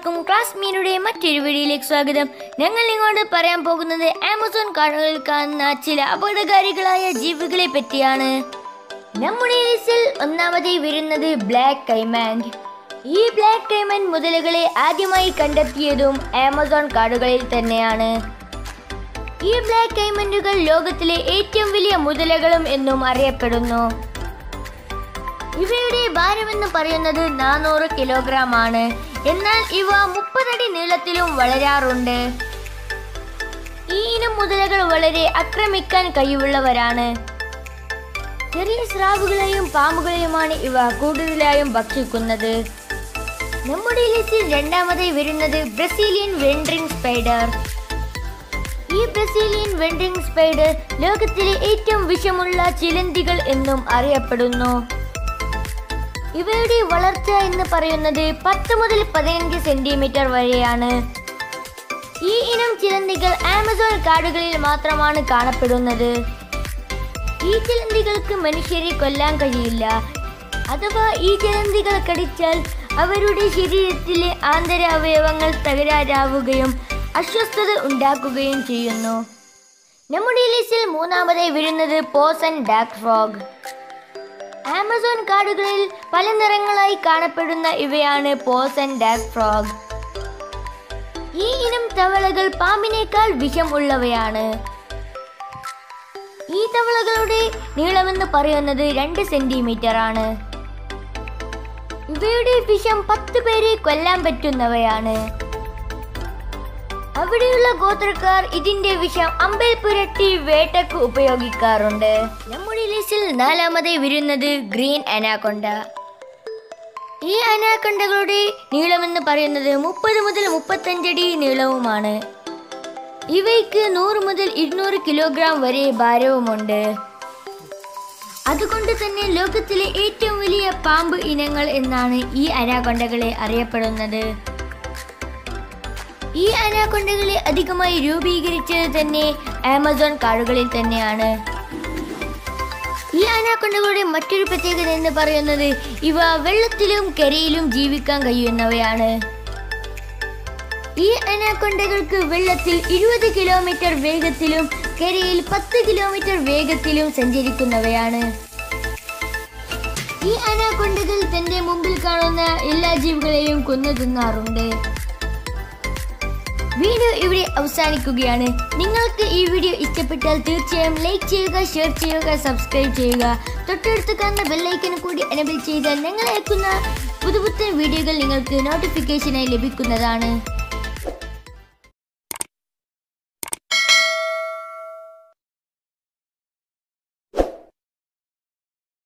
എല്ലാവർക്കും ക്ലാസ് മീനുടെ മറ്റൊരു വീഡിയോയിലേക്ക് സ്വാഗതം ഞങ്ങൾ നിങ്ങളോട് പറയാൻ പോകുന്നത് ആമസോൺ കാടുകളിൽ കാണുന്ന ചില അപകടകാരികളായ ജീവികളെ പറ്റിയാണ് നമ്മുടെ ലിസ്റ്റിൽ ഒന്നാമതായി വരുന്നത് ബ്ലാക്ക് കൈമാൻഡ് ഈ ബ്ലാക്ക് കൈമാൻഡ് മുതലുകളെ ആദ്യമായി കണ്ടെത്തിയതും ആമസോൺ കാടുകളിൽ തന്നെയാണ് ഈ ബ്ലാക്ക് കൈമൻഡുകൾ ലോകത്തിലെ ഏറ്റവും വലിയ മുതലകളും എന്നും അറിയപ്പെടുന്നു ഇവയുടെ ഭാരമെന്ന് പറയുന്നത് നാനൂറ് കിലോഗ്രാം ആണ് എന്നാൽ ഇവ മുപ്പതടി നീളത്തിലും വളരാറുണ്ട് ഈ ഇനം മുതലകൾ വളരെ ആക്രമിക്കാൻ കഴിവുള്ളവരാണ് ചെറിയ സ്രാവുകളെയും പാമ്പുകളെയുമാണ് ഇവ കൂടുതലായും ഭക്ഷിക്കുന്നത് നമ്മുടെ ലിസ്റ്റിൽ രണ്ടാമതായി വരുന്നത് ബ്രസീലിയൻ വെൻഡ്രിങ് സ്പൈഡർ ഈ ബ്രസീലിയൻ വെൻഡ്രിങ് സ്പൈഡർ ലോകത്തിലെ ഏറ്റവും വിഷമുള്ള ചിലന്തികൾ എന്നും അറിയപ്പെടുന്നു ഇവയുടെ വളർച്ച എന്ന് പറയുന്നത് പത്ത് മുതൽ പതിനഞ്ച് സെന്റിമീറ്റർ വരെയാണ് ഈ ഇനം ചിലന്തികൾ ആമസോൺ കാടുകളിൽ മാത്രമാണ് കാണപ്പെടുന്നത് ഈ ചിലന്തികൾക്ക് മനുഷ്യരെ കൊല്ലാൻ കഴിയില്ല അഥവാ ഈ ചിലന്തികൾ കടിച്ചാൽ അവരുടെ ശരീരത്തിലെ ആന്തര അവയവങ്ങൾ തകരാറാവുകയും അസ്വസ്ഥത ഉണ്ടാക്കുകയും ചെയ്യുന്നു നമ്മുടെ ലിസ്റ്റിൽ മൂന്നാമതായി വരുന്നത് പോസൻ ഡാർക്ക് ഫ്രോഗ് ആമസോൺ കാടുകളിൽ പല നിറങ്ങളായി കാണപ്പെടുന്ന ഇവയാണ് പോസൻ ഡാർക്ക് ഫ്രോഗ് ഈ ഇനം തവളകൾ പാമ്പിനേക്കാൾ വിഷം ഉള്ളവയാണ് ഈ തവളകളുടെ നീളമെന്ന് പറയുന്നത് രണ്ട് സെന്റിമീറ്റർ ആണ് ഇവയുടെ വിഷം പത്ത് പേരെ കൊല്ലാൻ പറ്റുന്നവയാണ് അവിടെയുള്ള ഗോത്രക്കാർ ഇതിന്റെ വിഷം അമ്പൽ പുരട്ടി വേട്ടക്ക് ഉപയോഗിക്കാറുണ്ട് നമ്മുടെ ലിസ്റ്റിൽ നാലാമതായി വരുന്നത് ഗ്രീൻ അനാക്കൊണ്ട ഈ അനാക്കൊണ്ടകളുടെ നീളമെന്ന് പറയുന്നത് മുപ്പത് മുതൽ മുപ്പത്തഞ്ചടി നീളവുമാണ് ഇവയ്ക്ക് നൂറ് മുതൽ ഇരുന്നൂറ് കിലോഗ്രാം വരെ ഭാരവുമുണ്ട് അതുകൊണ്ട് തന്നെ ലോകത്തിലെ ഏറ്റവും വലിയ പാമ്പ് ഇനങ്ങൾ എന്നാണ് ഈ അനാക്കൊണ്ടകളെ അറിയപ്പെടുന്നത് ഈ അനാക്കൊണ്ടകളെ അധികമായി രൂപീകരിച്ചത് തന്നെ ആമസോൺ കാടുകളിൽ തന്നെയാണ് ഈ അനാക്കൊണ്ടകളുടെ മറ്റൊരു പ്രത്യേകത എന്ന് പറയുന്നത് ഇവ വെള്ളത്തിലും കരയിലും ജീവിക്കാൻ കഴിയുന്നവയാണ് ഈ അനാക്കൊണ്ടകൾക്ക് വെള്ളത്തിൽ ഇരുപത് കിലോമീറ്റർ വേഗത്തിലും കരയിൽ പത്ത് കിലോമീറ്റർ വേഗത്തിലും സഞ്ചരിക്കുന്നവയാണ് ഈ അനാക്കൊണ്ടകൾ തന്റെ മുമ്പിൽ കാണുന്ന എല്ലാ ജീവികളെയും കൊന്നു തിന്നാറുണ്ട് വീഡിയോ ഇവിടെ അവസാനിക്കുകയാണ് നിങ്ങൾക്ക് ഈ വീഡിയോ ഇഷ്ടപ്പെട്ടാൽ തീർച്ചയായും ലൈക്ക് ചെയ്യുക ഷെയർ ചെയ്യുക സബ്സ്ക്രൈബ് ചെയ്യുക തൊട്ടടുത്ത് കാണുന്ന ബെല്ലൈക്കൻ കൂടി എനബിൾ ചെയ്താൽ ഞങ്ങൾ അയക്കുന്ന പുതുപുത്തൻ വീഡിയോകൾ നിങ്ങൾക്ക് നോട്ടിഫിക്കേഷനായി ലഭിക്കുന്നതാണ്